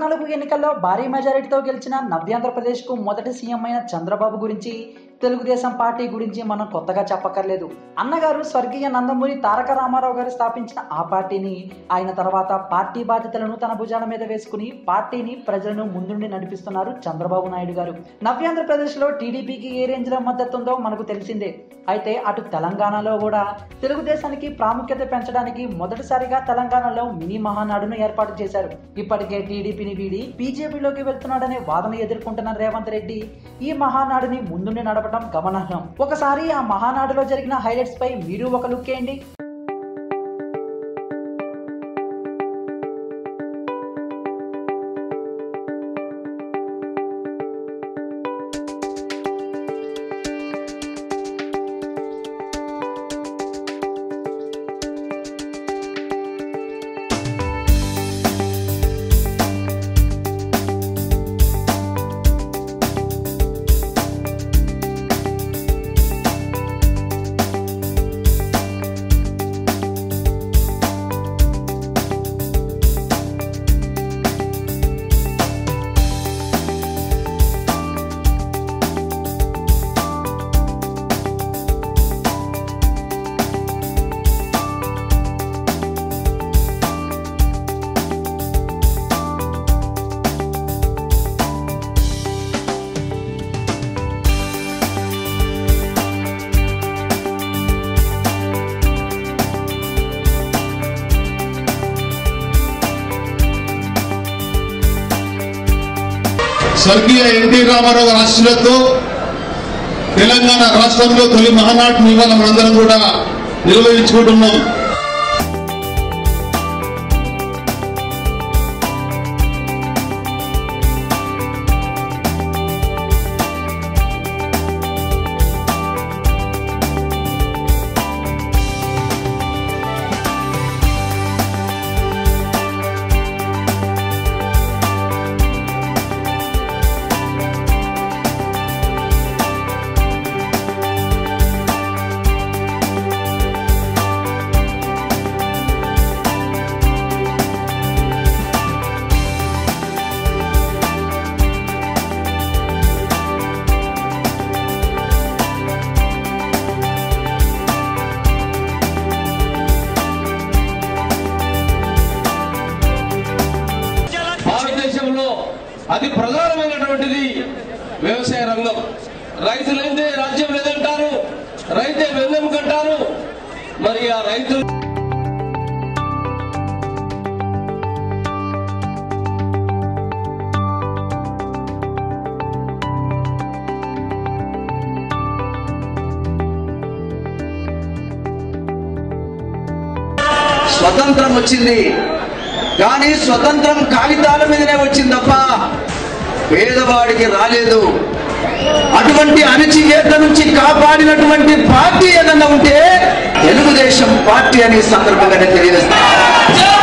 పద్నాలుగు ఎన్నికల్లో భారీ మెజారిటీతో గెలిచిన నవ్యాంధ్రప్రదేశ్కు మొదటి సీఎం అయిన చంద్రబాబు గురించి తెలుగుదేశం పార్టీ గురించి మనం కొత్తగా చెప్పక్కర్లేదు అన్నగారు స్వర్గీయ నందమూరి తారక రామారావు గారు స్థాపించిన ఆ పార్టీని ఆయన తర్వాత పార్టీ బాధ్యతలను తన భుజాల మీద వేసుకుని పార్టీని ప్రజలను ముందుండి నడిపిస్తున్నారు చంద్రబాబు నాయుడు గారు నవ్యాంధ్రప్రదేశ్ లో టీడీపీకి ఏ రేంజ్ లో మద్దతు ఉందో మనకు తెలిసిందే అయితే అటు తెలంగాణలో కూడా తెలుగుదేశానికి ప్రాముఖ్యత పెంచడానికి మొదటిసారిగా తెలంగాణలో మినీ మహానాడును ఏర్పాటు చేశారు ఇప్పటికే టీడీపీని వీడి బీజేపీలోకి వెళ్తున్నాడనే వాదన ఎదుర్కొంటున్న రేవంత్ రెడ్డి ఈ మహానాడుని ముందుండి నడపడం గమనార్హం ఒకసారి ఆ మహానాడులో జరిగిన హైలైట్స్ పై మీరు ఒక లుక్ వేయండి స్వర్గీయ ఎన్టీ రామారావు రాష్ట్రాలతో తెలంగాణ రాష్ట్రంలో తొలి మహానాటిని ఇవాళ మనందరం కూడా నిర్వహించుకుంటున్నాం భారతదేశంలో అతి ప్రధానమైనటువంటిది వ్యవసాయ రంగం రైతులైతే రాజ్యం లేదంటారు రైతే వెన్నెముకంటారు మరి ఆ రైతు స్వతంత్రం వచ్చింది కానీ స్వతంత్రం కాగితాల మీదనే వచ్చింది తప్ప పేదవాడికి రాలేదు అటువంటి అణచివేత నుంచి కాపాడినటువంటి పార్టీ ఏదన్నా ఉంటే తెలుగుదేశం పార్టీ అనే సందర్భంగానే తెలియజేస్తాను